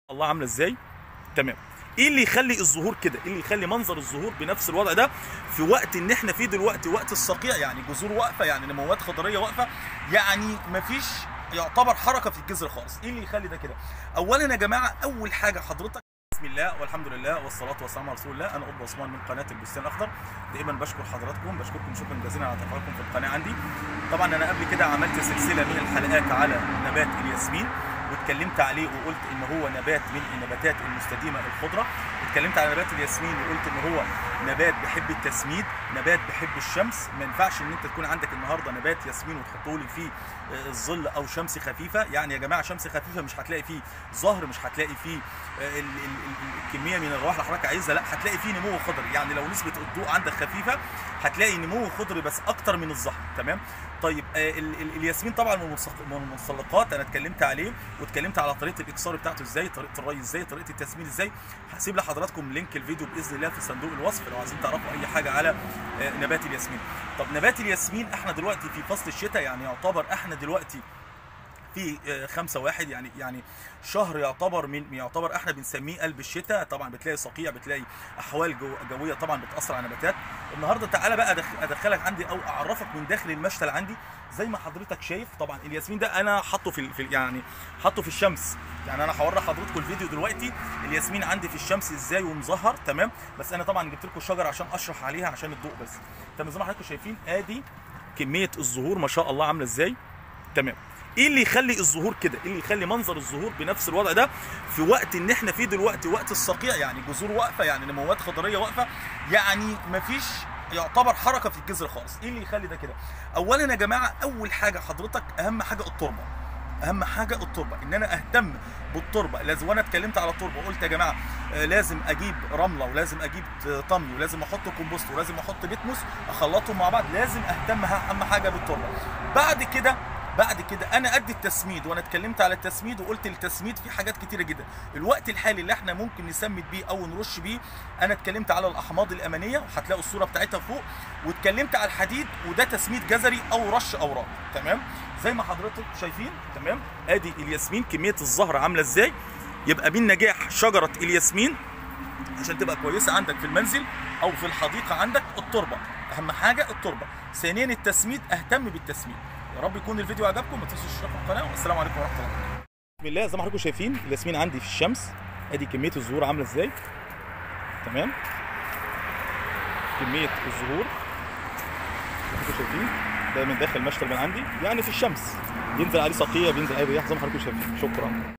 الله عامله ازاي تمام ايه اللي يخلي الظهور كده ايه اللي يخلي منظر الظهور بنفس الوضع ده في وقت ان احنا فيه دلوقتي وقت الصقيع يعني جذور واقفه يعني نموات خضريه واقفه يعني مفيش يعتبر حركه في الجذر خالص ايه اللي يخلي ده كده اولا يا جماعه اول حاجه حضرتك بسم الله والحمد لله والصلاة والسلام على رسول الله أنا قطب عثمان من قناة البستان الأخضر دائما بشكر حضراتكم بشكركم شكرا جزيلا على تفاعلكم في القناة عندي طبعا أنا قبل كده عملت سلسلة من الحلقات على نبات الياسمين واتكلمت عليه وقلت ان هو نبات من النباتات المستديمه الخضره اتكلمت على نبات الياسمين وقلت ان هو نبات بيحب التسميد نبات بيحب الشمس ما ينفعش ان انت تكون عندك النهارده نبات ياسمين وتحطه لي فيه الظل او شمس خفيفه يعني يا جماعه شمس خفيفه مش هتلاقي فيه ظهر مش هتلاقي فيه ال- ال- ال- الكميه من الرواح اللي حضرتك عايزها لا هتلاقي فيه نمو خضري يعني لو نسبه الضوء عندك خفيفه هتلاقي نمو خضري بس اكتر من الزهر تمام طيب آه، ال- ال- الياسمين طبعا من المنسق- من المنسلقات انا اتكلمت عليه واتكلمت على طريقه الاكسار بتاعته ازاي طريقه الري ازاي طريقه التسمين ازاي هسيب لحضراتكم لينك الفيديو باذن الله في صندوق الوصف لو عايزين تعرفوا اي حاجه على آه، نبات الياسمين طب نبات الياسمين احنا دلوقتي في فصل الشتاء يعني يعتبر احنا دلوقتي في آه، خمسة واحد يعني يعني شهر يعتبر من يعتبر احنا بنسميه قلب الشتاء طبعا بتلاقي صقيع بتلاقي احوال جو جويه طبعا بتاثر على النباتات النهارده تعالى بقى أدخ- ادخلك عندي او اعرفك من داخل المشتل عندي زي ما حضرتك شايف طبعا الياسمين ده انا حاطه في ال- في ال- يعني حاطه في الشمس يعني انا هوري حضراتكم الفيديو دلوقتي الياسمين عندي في الشمس ازاي ومظهر تمام بس انا طبعا جبت لكم الشجر عشان اشرح عليها عشان الضوء بس تمام زي ما حضراتكم شايفين ادي كميه الزهور ما شاء الله عامله ازاي تمام ايه اللي يخلي الظهور كده ايه اللي يخلي منظر الظهور بنفس الوضع ده في وقت ان احنا فيه دلوقتي وقت الصقيع يعني جذور واقفه يعني نموات خضريه واقفه يعني مفيش يعتبر حركه في الجذر خالص ايه اللي يخلي ده كده اولا يا جماعه اول حاجه حضرتك اهم حاجه التربه اهم حاجه التربه ان انا اهتم بالتربه لازم وانا اتكلمت على التربه قلت يا جماعه آه، لازم اجيب رمله ولازم اجيب آه، طمي ولازم احط كومبوست ولازم احط بيتموس اخلطهم مع بعض لازم اهتم اهم حاجه بالتربه بعد كده بعد كده انا ادي التسميد وانا اتكلمت على التسميد وقلت التسميد فيه حاجات كتيره جدا الوقت الحالي اللي احنا ممكن نسمد بيه او نرش بيه انا اتكلمت على الاحماض الامانيه وهتلاقوا الصوره بتاعتها فوق واتكلمت على الحديد وده تسميد جزري او رش اوراق تمام زي ما حضرتك شايفين تمام ادي الياسمين كميه الزهر عامله ازاي يبقى من نجاح شجره الياسمين عشان تبقى كويسه عندك في المنزل او في الحديقه عندك التربه اهم حاجه التربه ثانيا التسميد اهتم بالتسميد يا رب يكون الفيديو عجبكم ما تنسوش تشتركوا في القناه والسلام عليكم ورحمه الله بسم الله زي ما حضراتكم شايفين الياسمين عندي في الشمس ادي كميه الزهور عامله ازاي تمام كميه الزهور حضراتكم شايفين ده من داخل المشتل من عندي يعني في الشمس بينزل عليه صقيع بينزل عليه رياح زي ما حضراتكم شايفين شكرا